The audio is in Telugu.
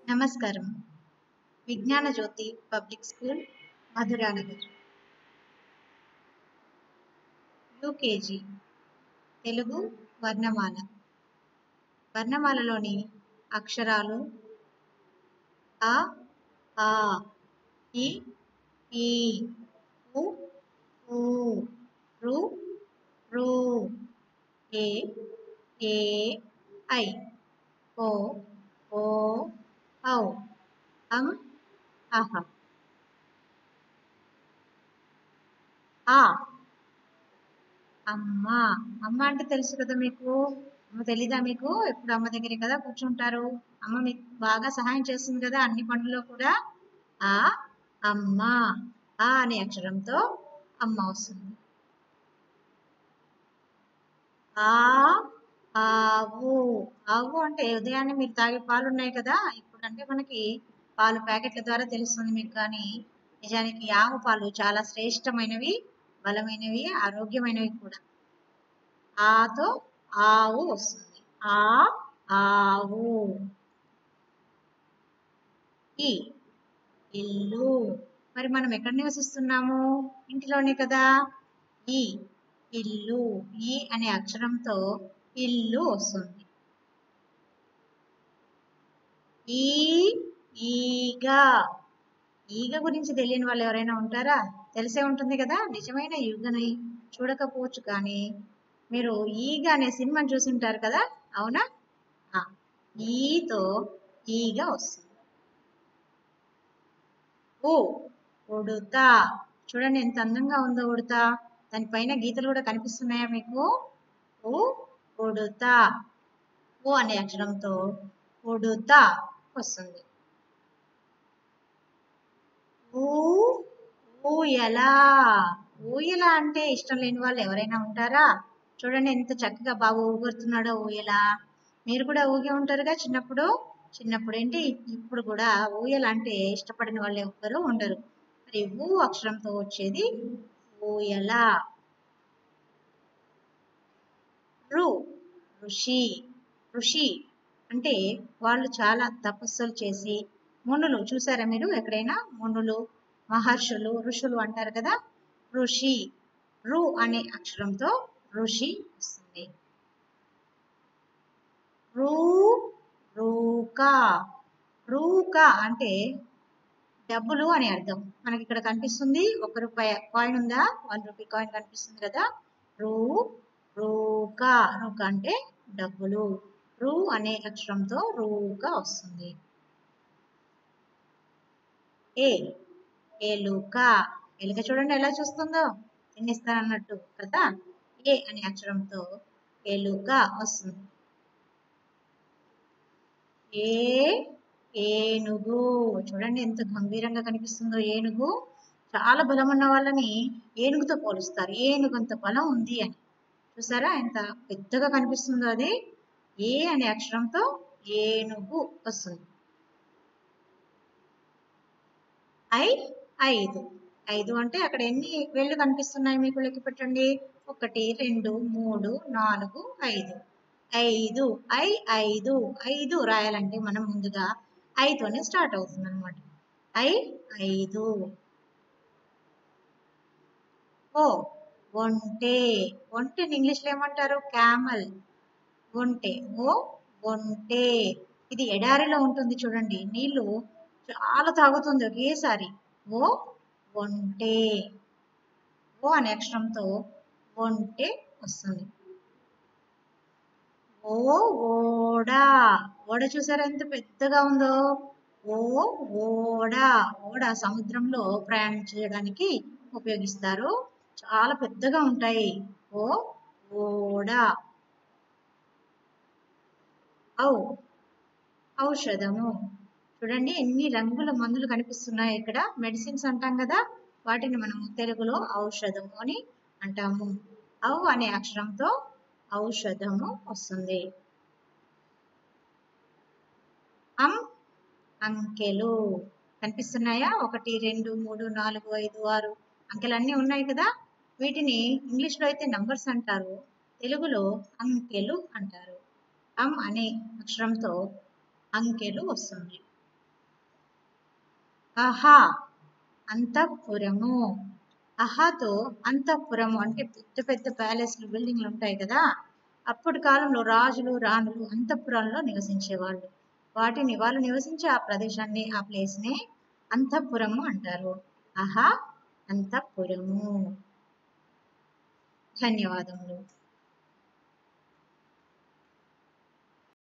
నమస్కారం Vignana Jyothi public school Madhuranagar UKG Telugu వర్ణమాల వర్ణమాలలోని అక్షరాలు అ ఆ ఇ ఈ ఉ ఊ రు రు ఏ ఏ ఐ ఓ ఓ ఔ అం అహ ఆ అమ్మ అమ్మ అంటే తెలుసు కదా మీకు అమ్మ తెలీదా మీకు ఎప్పుడు అమ్మ దగ్గరే కదా కూర్చుంటారు అమ్మ మీకు బాగా సహాయం చేస్తుంది కదా అన్ని పనుల్లో కూడా ఆ అమ్మ ఆ అనే అక్షరంతో అమ్మ వస్తుంది ఆ ఆవు ఆవు అంటే ఉదయాన్నే మీరు తాగే పాలు ఉన్నాయి కదా ఇప్పుడు అంటే మనకి పాలు ప్యాకెట్ల ద్వారా తెలుస్తుంది మీకు కానీ నిజానికి ఆవు పాలు చాలా శ్రేష్టమైనవి బలమైనవి ఆరోగ్యమైనవి కూడా ఆతో ఆవు వస్తుంది ఆ ఆవు ఈ ఇల్లు మరి మనం ఎక్కడ నివసిస్తున్నాము ఇంటిలోనే కదా ఈ ఇల్లు ఈ అనే అక్షరంతో ఇల్లు వస్తుంది ఈ ఈగ ఈగ గురించి తెలియని వాళ్ళు ఎవరైనా ఉంటారా తెలిసే ఉంటుంది కదా నిజమైన ఈగని చూడకపోవచ్చు కానీ మీరు ఈగ అనే సినిమాని చూసి ఉంటారు కదా అవునా ఆ, ఈతో ఈగ వస్తుంది ఓ ఉడుత చూడండి ఎంత అందంగా ఉందో ఉడుత దానిపైన గీతలు కూడా కనిపిస్తున్నాయా మీకు ఓ ఉడుత ఓ అనే అక్షరంతో ఉడుత వస్తుంది ఊ ఊయల ఊయల అంటే ఇష్టం లేని వాళ్ళు ఎవరైనా ఉంటారా చూడండి ఎంత చక్కగా బాగా ఊగుతున్నాడో ఊయల మీరు కూడా ఊగి ఉంటారుగా చిన్నప్పుడు చిన్నప్పుడు ఏంటి ఇప్పుడు కూడా ఊయల అంటే ఇష్టపడిన వాళ్ళు ఎవ్వరూ ఉండరు మరి ఊ అక్షరంతో వచ్చేది ఊయల రు ఋషి ఋషి అంటే వాళ్ళు చాలా తపస్సులు చేసి మునులు చూసారా మీరు ఎక్కడైనా మునులు మహర్షులు ఋషులు అంటారు కదా ఋషి రు అనే అక్షరంతో ఋషి వస్తుంది రూ రూకా రూకా అంటే డబ్బులు అని అర్థం మనకి ఇక్కడ కనిపిస్తుంది ఒక రూపాయి కాయిన్ ఉందా వన్ రూపీ కాయిన్ కనిపిస్తుంది కదా రూ రూకా రూకా అంటే డబ్బులు రూ అనే అక్షరంతో రూకా వస్తుంది ఏ ఎలుక ఎలుక చూడండి ఎలా చూస్తుందో తినేస్తానన్నట్టు కదా ఏ అనే అక్షరంతో ఎలుక వస్తుంది ఏ ఏనుగు చూడండి ఎంత గంభీరంగా కనిపిస్తుందో ఏనుగు చాలా బలం ఉన్న వాళ్ళని ఏనుగుతో పోలుస్తారు ఏనుగు అంత బలం ఉంది అని చూసారా ఎంత పెద్దగా కనిపిస్తుందో అది ఏ అనే అక్షరంతో ఏనుగు వస్తుంది ఐ ఐదు ఐదు అంటే అక్కడ ఎన్ని వేళ్ళు కనిపిస్తున్నాయి మీకు లెక్క పెట్టండి ఒకటి రెండు మూడు నాలుగు ఐదు ఐదు ఐ ఐదు ఐదు రాయాలంటే మనం ముందుగా ఐతోనే స్టార్ట్ అవుతుంది అనమాట ఐ ఐదు ఓ ఒంటె ఒంటెని ఇంగ్లీష్లో ఏమంటారు క్యామల్ ఒంటె ఓ ఒంటె ఇది ఎడారిలో ఉంటుంది చూడండి నీళ్లు చాలా తాగుతుంది ఒకేసారి ఓ ఒంటె ఓ అనే అక్షరంతో ఒంటె వస్తుంది ఓ ఓడ ఓడ చూసారా ఎంత పెద్దగా ఉందో ఓ ఓడ ఓడ సముద్రంలో ప్రయాణం చేయడానికి ఉపయోగిస్తారు చాలా పెద్దగా ఉంటాయి ఓ ఓడ ఔ ఔషధము చూడండి ఎన్ని రంగుల మందులు కనిపిస్తున్నాయి ఇక్కడ మెడిసిన్స్ అంటాం కదా వాటిని మనము తెలుగులో ఔషధము అని అంటాము ఔ అనే అక్షరంతో ఔషధము వస్తుంది అం అంకెలు కనిపిస్తున్నాయా ఒకటి రెండు మూడు నాలుగు ఐదు ఆరు అంకెలు అన్నీ ఉన్నాయి కదా వీటిని ఇంగ్లీష్లో అయితే నంబర్స్ అంటారు తెలుగులో అంకెలు అంటారు అం అనే అక్షరంతో అంకెలు వస్తుంది అహా అంతఃపురము అహాతో అంతఃపురము అంటే పెద్ద పెద్ద ప్యాలెస్లు బిల్డింగ్లు ఉంటాయి కదా అప్పటి కాలంలో రాజులు రాణులు అంతఃపురాల్లో నివసించేవాళ్ళు వాటిని వాళ్ళు నివసించే ఆ ప్రదేశాన్ని ఆ ప్లేస్ని అంతఃపురము అంటారు అహా అంతఃపురము ధన్యవాదములు